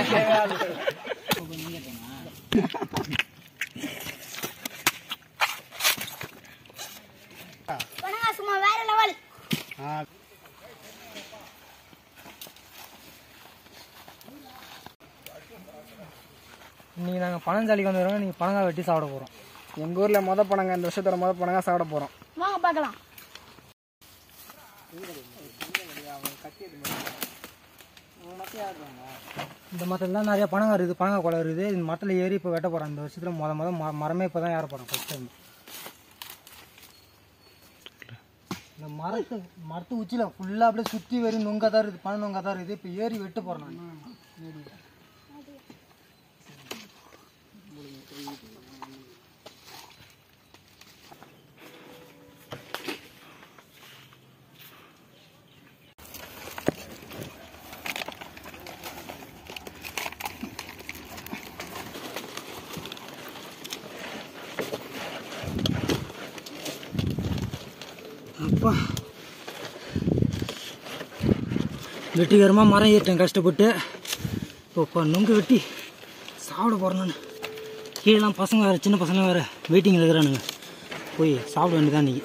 பணங்க சும்மா வேற லெவல் இன்னைக்கு நாங்கள் பழஞ்சாலிக்கு வந்துடுறோம் நீங்கள் பழங்காய் வெட்டி சாப்பிட போகிறோம் எங்கள் ஊரில் மொத பணங்க இந்த வருஷத்தோட மொத பணங்க சாப்பிட போகிறோம் வாங்க பார்க்கலாம் இந்த மரத்துலலாம் நிறைய பழங்காய் இருக்குது பழங்காய் குலை இருக்குது இந்த மரத்தில் ஏறி இப்போ வெட்ட போகிறோம் இந்த வருஷத்தில் முத முத ம மரமே இப்போ தான் ஏற போகிறோம் ஃபஸ்ட் டைம் இந்த மரத்து மரத்து உச்சியில் ஃபுல்லாக அப்படியே சுற்றி வரும் நொங்கா தான் இருக்குது பழம் நொங்கா தான் இருக்குது இப்போ ஏறி வெட்ட போகிறோம் நான் அப்பா வெற்றிகரமாக மரம் ஏற்றேன் கஷ்டப்பட்டு இப்போ நொங்கு வெட்டி சாப்பிட போகிறேன் நான் கீழெலாம் பசங்க வேறு சின்ன பசங்க வேறு வெயிட்டிங்கில் இருக்கிறானுங்க போய் சாப்பிட வேண்டியதான் இன்னைக்கு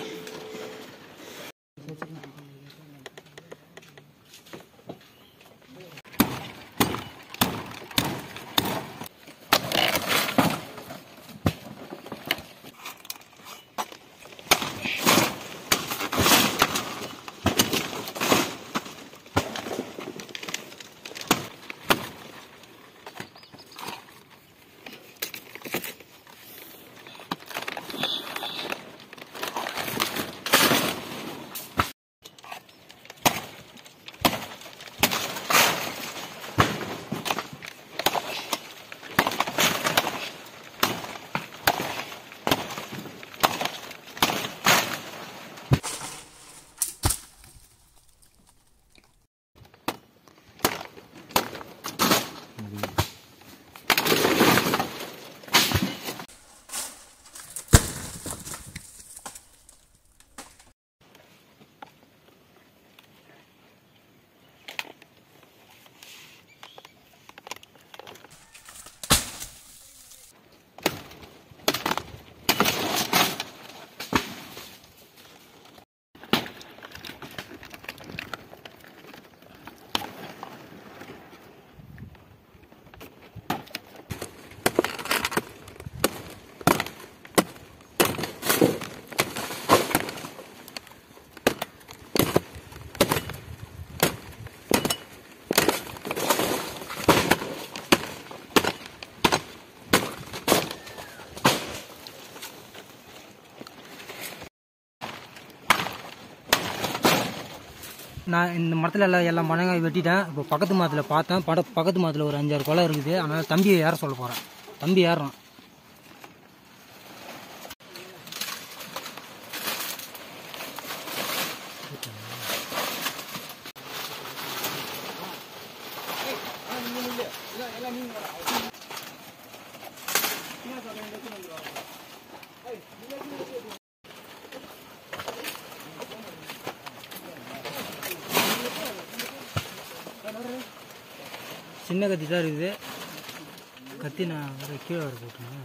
நான் இந்த மரத்தில் எல்லாம் எல்லாம் மரங்காய் வெட்டிட்டேன் இப்போ பக்கத்து மரத்தில் பார்த்தேன் பட பக்கத்து மரத்தில் ஒரு அஞ்சாறு கொலை இருக்குது அதனால் தம்பியை ஏற சொல்ல போகிறேன் தம்பி ஏறுறான் சின்ன கத்தி தான் இருக்குது கத்தி நான் வேற கீழே வர போட்டேன்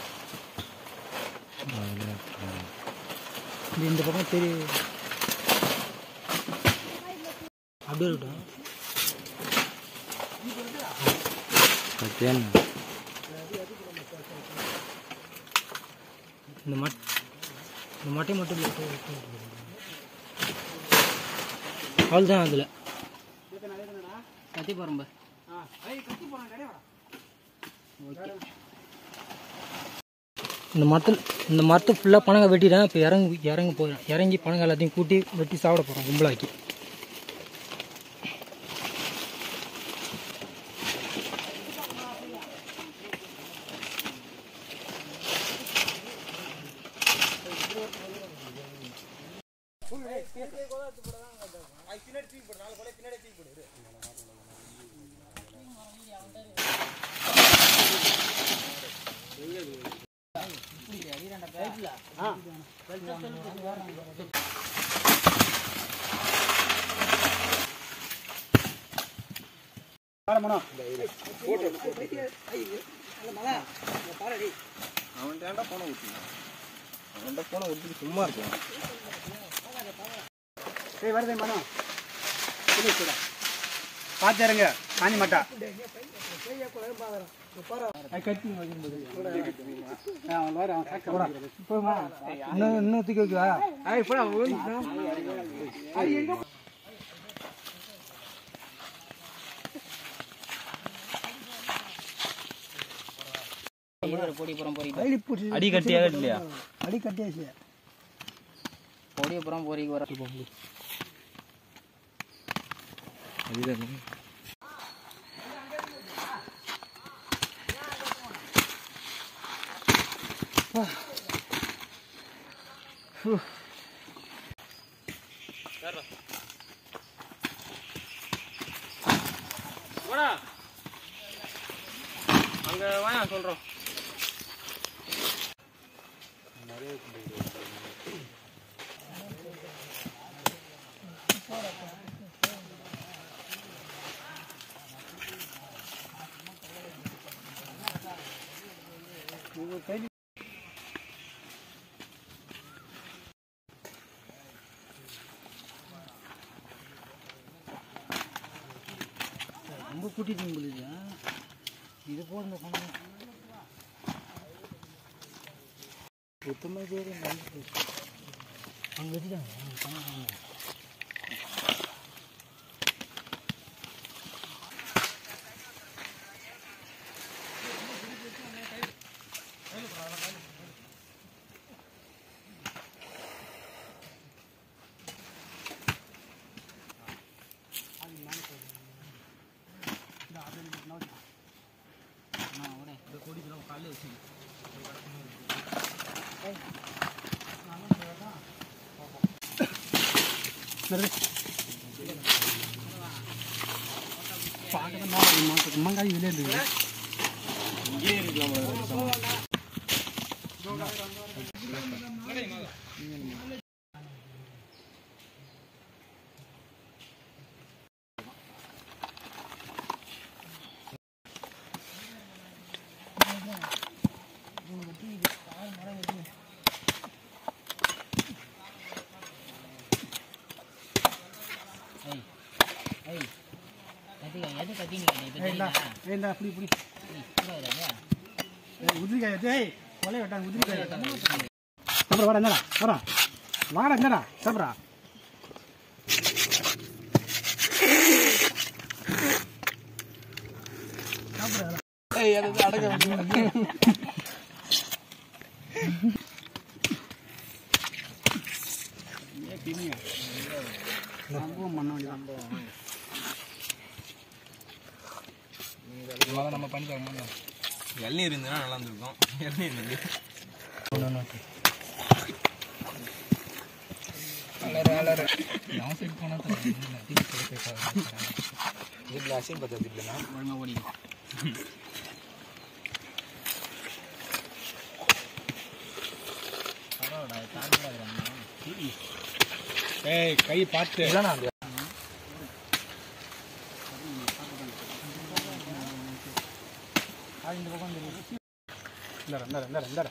இது இந்த பக்கம் தெரிய அப்படியே இருக்கட்டும் இந்த மட் இந்த மட்டை மட்டும் அவ்வளோதான் அதில் கத்தி பரம்பு இந்த மரத்தில் இந்த மரத்தை ஃபுல்லாக பனங்க வெட்டிட்டேன் இப்போ இறங்கி இறங்க போகிறேன் இறங்கி பனங்க எல்லாத்தையும் கூட்டி வெட்டி சாப்பிட போகிறோம் கும்பலாக்கி ஏய் வருதே மனம் பார்த்துருங்க காஞ்சி மாட்டா இன்னும் இன்னும் தூக்கி வைக்கவா அடி கட்டியாக இல்லையா அடி கட்டியாச்சு பொடியப்புறம் பொறிக்கு வர அங்க வாயா சொல்றோம் ரொம்ப கூட்டிட்டு போகுது இது போட இந்த பணம் சுத்தமாக சரி அங்கே வச்சுட்டாங்க பணம் வாங்க. மங்காய் வெளியே இருக்கு ஏண்டா புடி புடி உதிரிக்காய் ஏய் கொலை வெட்டாங்க உதிரிக்காய் சாப்பிட வாடா என்னடா வாடா வாடா என்னடா சாப்பிட்றா சம்பவம் பண்ண வேண்டியதான் நம்ம பண்ணி பார்க்கணும் இளநீர் இருந்ததுன்னா நல்லா இருந்திருக்கும் இளநீர் இருந்து வீட்டில் அசியம் பற்றி இல்லைன்னா ஒழுங்காக ஓடி ஏய் கை பார்த்து இந்தாடா இந்தாடா இந்தாடா இந்தாடா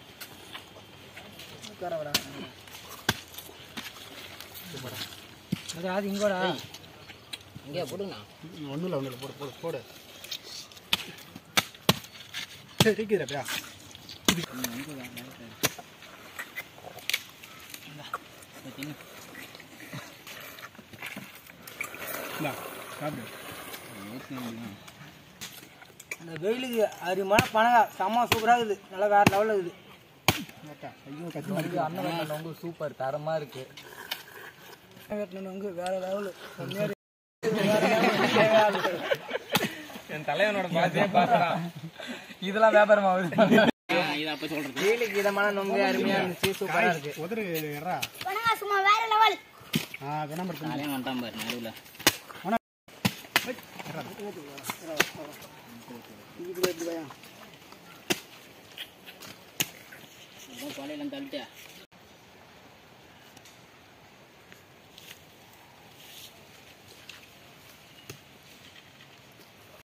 அது அது இங்கோடா இங்கே போடுங்கண்ணா ஒன்றும் இல்லை ஒன்றும் இல்லை போடு போடு போடு சரி டிக்குதுடா இந்தா சாப்பிடு அந்த வெயிலுக்கு அருமான பனகா செம்ம சூப்பராக இருக்குது நல்லா வேற லெவலில் இருக்குது ஐயோ கத்தி அண்ணன் ரொம்ப சூப்பர் தரமாக இருக்கு வெட்டின வந்து வேற லெவலு என் தலைவனோட பாசையே பார்க்கலாம் இதெல்லாம் வியாபாரம் ஆகுது இதை அப்போ சொல்றது வெயிலுக்கு இதமான ரொம்ப அருமையாக இருந்துச்சு சூப்பராக இருக்கு உதறு ஏறா வணங்க சும்மா வேற லெவல் ஆ விளம்பரம் பண்ணு. தலைவன் வந்துட்டான் பாரு நடுவில் காலையில் தள்ளிட்டியா